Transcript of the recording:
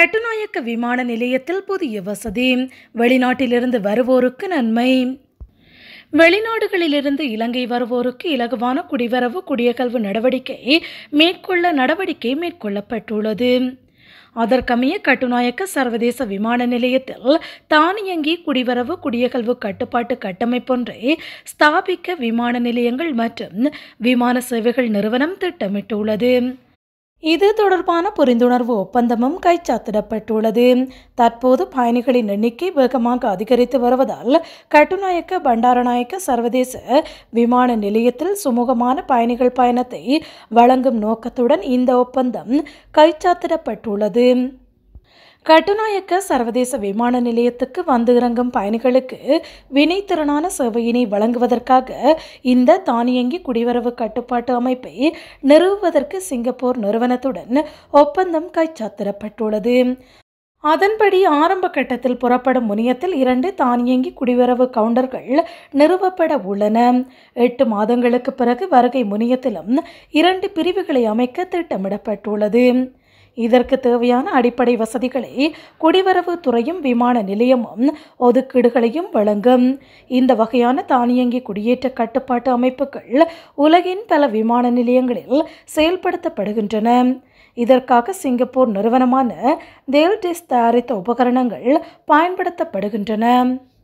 கட்டுநாயக்க விமான நிலையத்தில் புதிய வசதி வெளிநாட்டிலிருந்து வருவோருக்கு நன்மை வெளிநாடுகளிலிருந்து இலங்கை வருவோருக்கு இலகுவான குடிவரவு குடியகல்வு நடவடிக்கை மேற்கொள்ள நடவடிக்கை மேற்கொள்ளப்பட்டுள்ளது அதற்கமைய கட்டுநாயக்க சர்வதேச விமான நிலையத்தில் தானியங்கி குடிவரவு குடியகல்வு கட்டுப்பாட்டு கட்டமைப்பொன்றை ஸ்தாபிக்க விமான நிலையங்கள் மற்றும் விமான சேவைகள் நிறுவனம் திட்டமிட்டுள்ளது இது தொடர்பான புரிந்துணர்வு ஒப்பந்தமும் கைச்சாத்திடப்பட்டுள்ளது தற்போது பயணிகளின் எண்ணிக்கை வேகமாக அதிகரித்து வருவதால் கட்டுநாயக்க பண்டாரநாயக்க சர்வதேச விமான நிலையத்தில் சுமூகமான பயணிகள் பயணத்தை வழங்கும் நோக்கத்துடன் இந்த ஒப்பந்தம் கைச்சாத்திடப்பட்டுள்ளது கட்டுநாயக்க சர்வதேச விமான நிலையத்துக்கு வந்து இறங்கும் பயணிகளுக்கு வினைத்திறனான சேவையினை வழங்குவதற்காக இந்த தானியங்கி குடிவரவு கட்டுப்பாட்டு அமைப்பை நிறுவுவதற்கு சிங்கப்பூர் நிறுவனத்துடன் ஒப்பந்தம் கைச்சாத்திடப்பட்டுள்ளது அதன்படி ஆரம்ப கட்டத்தில் புறப்படும் முனையத்தில் இரண்டு தானியங்கி குடிவரவு கவுண்டர்கள் நிறுவப்பட உள்ளன எட்டு மாதங்களுக்கு பிறகு வருகை முனையத்திலும் இரண்டு பிரிவுகளை அமைக்க திட்டமிடப்பட்டுள்ளது இதற்கு தேவையான அடிப்படை வசதிகளை குடிவரவு துறையும் விமான நிலையமும் ஒதுக்கீடுகளையும் வழங்கும் இந்த வகையான தானியங்கி குடியேற்ற கட்டுப்பாட்டு அமைப்புகள் உலகின் பல விமான நிலையங்களில் செயல்படுத்தப்படுகின்றன இதற்காக சிங்கப்பூர் நிறுவனமான தேல்டிஸ் தயாரித்த உபகரணங்கள் பயன்படுத்தப்படுகின்றன